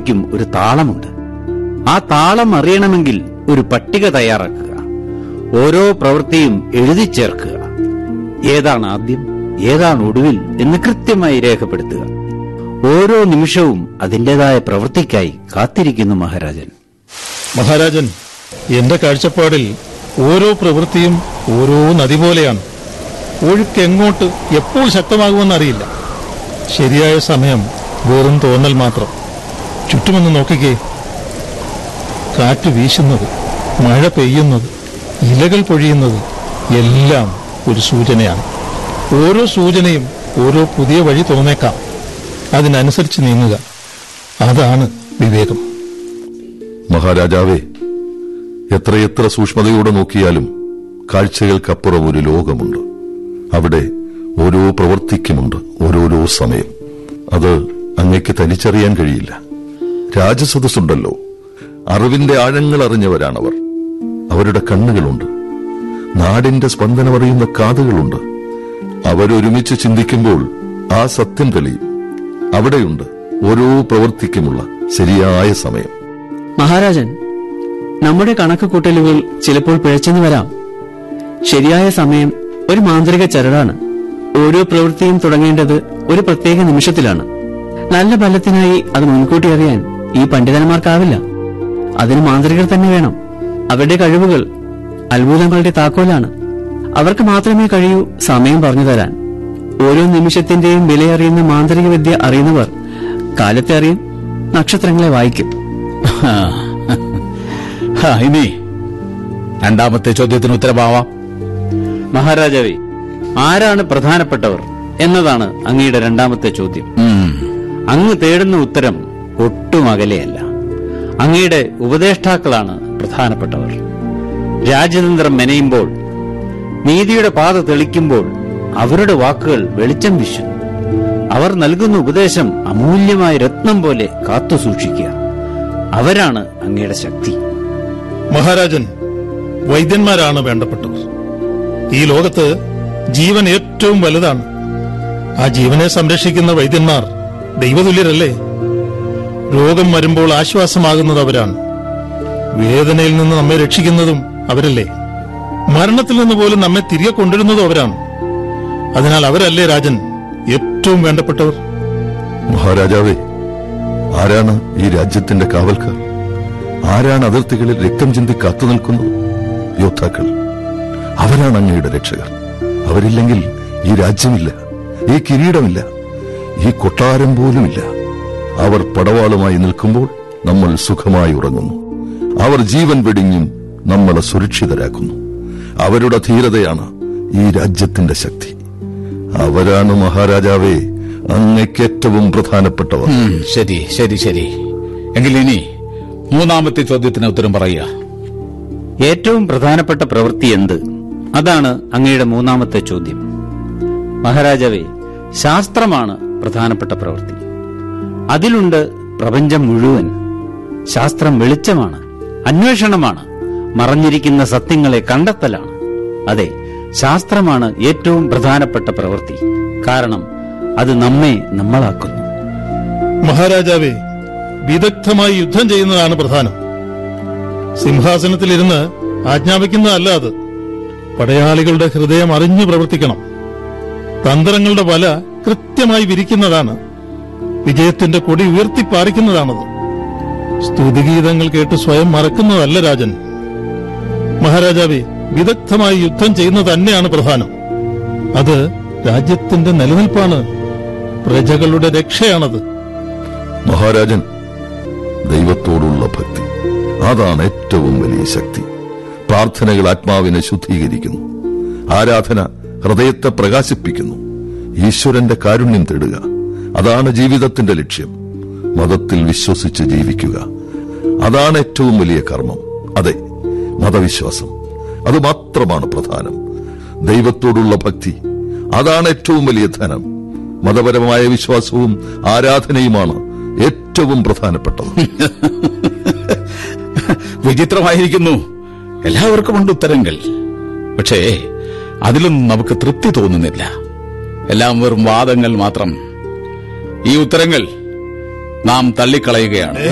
ക്കും ഒരു താളമുണ്ട് ആ താളം അറിയണമെങ്കിൽ ഒരു പട്ടിക തയ്യാറാക്കുക ഓരോ പ്രവൃത്തിയും എഴുതി ചേർക്കുക ഏതാണ് ആദ്യം ഏതാണ് ഒടുവിൽ എന്ന് കൃത്യമായി രേഖപ്പെടുത്തുക ഓരോ നിമിഷവും അതിന്റേതായ പ്രവൃത്തിക്കായി കാത്തിരിക്കുന്നു മഹാരാജൻ മഹാരാജൻ എന്റെ കാഴ്ചപ്പാടിൽ ഓരോ പ്രവൃത്തിയും ഓരോ നദി പോലെയാണ് ഒഴുക്ക് എങ്ങോട്ട് എപ്പോൾ ശക്തമാകുമെന്നറിയില്ല ശരിയായ സമയം വെറും തോന്നൽ മാത്രം ചുറ്റുമൊന്ന് നോക്കിക്കേ കാറ്റ് വീശുന്നത് മഴ പെയ്യുന്നത് ഇലകൾ പൊഴിയുന്നത് എല്ലാം ഒരു സൂചനയാണ് ഓരോ സൂചനയും ഓരോ പുതിയ വഴി തോന്നേക്കാം അതിനനുസരിച്ച് നീങ്ങുക അതാണ് വിവേകം മഹാരാജാവേ എത്രയെത്ര സൂക്ഷ്മതയോടെ നോക്കിയാലും കാഴ്ചകൾക്കപ്പുറം ഒരു ലോകമുണ്ട് അവിടെ ഓരോ പ്രവൃത്തിക്കുമുണ്ട് ഓരോരോ സമയം അത് അങ്ങയ്ക്ക് തനിച്ചറിയാൻ കഴിയില്ല രാജസദസ്സുണ്ടല്ലോ അറിവിന്റെ ആഴങ്ങൾ അറിഞ്ഞവരാണവർ അവരുടെ കണ്ണുകളുണ്ട് നാടിന്റെ സ്പന്ദനമറിയുന്ന കാതുകളുണ്ട് അവരൊരുമിച്ച് ചിന്തിക്കുമ്പോൾ ആ സത്യം തെളിയും അവിടെയുണ്ട് ഓരോ പ്രവൃത്തിക്കുമുള്ള ശരിയായ സമയം മഹാരാജൻ നമ്മുടെ കണക്ക് കൂട്ടലുകൾ ചിലപ്പോൾ പിഴച്ചെന്ന് വരാം ശരിയായ സമയം ഒരു മാന്ത്രിക ചരടാണ് ഓരോ പ്രവൃത്തിയും തുടങ്ങേണ്ടത് ഒരു പ്രത്യേക നിമിഷത്തിലാണ് നല്ല ഫലത്തിനായി അത് മുൻകൂട്ടി അറിയാൻ ഈ പണ്ഡിതന്മാർക്കാവില്ല അതിന് മാന്ത്രികർ തന്നെ വേണം അവരുടെ കഴിവുകൾ അത്ഭുതങ്ങളുടെ താക്കോലാണ് അവർക്ക് മാത്രമേ കഴിയൂ സമയം പറഞ്ഞു തരാൻ ഓരോ നിമിഷത്തിന്റെയും വിലയറിയുന്ന മാന്ത്രിക വിദ്യ അറിയുന്നവർ കാലത്തെ അറിയും നക്ഷത്രങ്ങളെ വായിക്കും ഹാ, ഇനി രണ്ടാമത്തെ ചോദ്യത്തിന് ഉത്തരമാവാം മഹാരാജാവേ ആരാണ് പ്രധാനപ്പെട്ടവർ എന്നതാണ് അങ്ങയുടെ രണ്ടാമത്തെ ചോദ്യം ഉം. അങ്ങ് തേടുന്ന ഉത്തരം ഒട്ടും അകലെയല്ല അങ്ങയുടെ ഉപദേഷ്ടാക്കളാണ് പ്രധാനപ്പെട്ടവർ രാജ്യതന്ത്രം മെനയുമ്പോൾ നീതിയുടെ പാത തെളിക്കുമ്പോൾ അവരുടെ വാക്കുകൾ വെളിച്ചം വീശുന്നു അവർ നൽകുന്ന ഉപദേശം അമൂല്യമായ രത്നം പോലെ കാത്തു സൂക്ഷിക്കുക അവരാണ് അങ്ങയുടെ ശക്തി മഹാരാജൻ വൈദ്യന്മാരാണ് വേണ്ടപ്പെട്ടവർ ഈ ലോകത്ത് ജീവൻ ഏറ്റവും വലുതാണ് ആ ജീവനെ സംരക്ഷിക്കുന്ന വൈദ്യന്മാർ ദൈവതുല്യരല്ലേ രോഗം വരുമ്പോൾ ആശ്വാസമാകുന്നത് അവരാണ് വേദനയിൽ നിന്ന് നമ്മെ രക്ഷിക്കുന്നതും അവരല്ലേ മരണത്തിൽ നിന്ന് പോലും നമ്മെ തിരികെ കൊണ്ടുവരുന്നതും അവരാണ് അതിനാൽ അവരല്ലേ രാജൻ ഏറ്റവും വേണ്ടപ്പെട്ടവർ മഹാരാജാവേ ആരാണ് ഈ രാജ്യത്തിന്റെ കാവൽക്കാർ ആരാണ് അതിർത്തികളിൽ രക്തം ചിന്തി കാത്തു നിൽക്കുന്നത് യോദ്ധാക്കൾ അവരാണ് അങ്ങയുടെ രക്ഷകർ അവരില്ലെങ്കിൽ ഈ രാജ്യമില്ല ഈ കിരീടമില്ല ഈ കൊട്ടാരം പോലുമില്ല അവർ പടവാളുമായി നിൽക്കുമ്പോൾ നമ്മൾ സുഖമായി ഉറങ്ങുന്നു അവർ ജീവൻ വെടിഞ്ഞും നമ്മളെ സുരക്ഷിതരാക്കുന്നു അവരുടെ ധീരതയാണ് ഈ രാജ്യത്തിന്റെ ശക്തി അവരാണ് മഹാരാജാവേ അങ്ങേക്കേറ്റവും പ്രധാനപ്പെട്ടവർ ഉം, ശരി ശരി ശരി എങ്കിൽ ഇനി മൂന്നാമത്തെ ചോദ്യത്തിന് ഉത്തരം പറയുക ഏറ്റവും പ്രധാനപ്പെട്ട പ്രവൃത്തി എന്ത് അതാണ് അങ്ങയുടെ മൂന്നാമത്തെ ചോദ്യം മഹാരാജാവേ ശാസ്ത്രമാണ് പ്രധാനപ്പെട്ട പ്രവൃത്തി അതിലുണ്ട് പ്രപഞ്ചം മുഴുവൻ ശാസ്ത്രം വെളിച്ചമാണ് അന്വേഷണമാണ് മറഞ്ഞിരിക്കുന്ന സത്യങ്ങളെ കണ്ടെത്തലാണ് അതെ ശാസ്ത്രമാണ് ഏറ്റവും പ്രധാനപ്പെട്ട പ്രവൃത്തി കാരണം അത് നമ്മെ നമ്മളാക്കുന്നു മഹാരാജാവേ വിദഗ്ധമായി യുദ്ധം ചെയ്യുന്നതാണ് പ്രധാനം സിംഹാസനത്തിലിരുന്ന് ആജ്ഞാപിക്കുന്നതല്ല അത് പടയാളികളുടെ ഹൃദയം അറിഞ്ഞു പ്രവർത്തിക്കണം തന്ത്രങ്ങളുടെ വല കൃത്യമായി വിരിക്കുന്നതാണ് വിജയത്തിന്റെ കൊടി ഉയർത്തിപ്പാറിക്കുന്നതാണത് സ്തുതിഗീതങ്ങൾ കേട്ട് സ്വയം മറക്കുന്നതല്ല രാജൻ മഹാരാജാവേ വിദഗ്ധമായി യുദ്ധം ചെയ്യുന്നത് തന്നെയാണ് പ്രധാനം അത് രാജ്യത്തിന്റെ നിലനിൽപ്പാണ് പ്രജകളുടെ രക്ഷയാണത് മഹാരാജൻ ദൈവത്തോടുള്ള ഭക്തി അതാണ് ഏറ്റവും വലിയ ശക്തി പ്രാർത്ഥനകൾ ആത്മാവിനെ ശുദ്ധീകരിക്കുന്നു ആരാധന ഹൃദയത്തെ പ്രകാശിപ്പിക്കുന്നു ഈശ്വരന്റെ കാരുണ്യം തേടുക അതാണ് ജീവിതത്തിന്റെ ലക്ഷ്യം മതത്തിൽ വിശ്വസിച്ച് ജീവിക്കുക അതാണ് ഏറ്റവും വലിയ കർമ്മം അതെ മതവിശ്വാസം അത് മാത്രമാണ് പ്രധാനം ദൈവത്തോടുള്ള ഭക്തി അതാണ് ഏറ്റവും വലിയ ധനം മതപരമായ വിശ്വാസവും ആരാധനയുമാണ് ഏറ്റവും പ്രധാനപ്പെട്ടത് വിചിത്രമായിരിക്കുന്നു എല്ലാവർക്കും ഉണ്ട് ഉത്തരങ്ങൾ പക്ഷേ അതിലൊന്നും നമുക്ക് തൃപ്തി തോന്നുന്നില്ല എല്ലാം വെറും വാദങ്ങൾ മാത്രം ഈ ഉത്തരങ്ങൾ നാം തള്ളിക്കളയുകയാണ്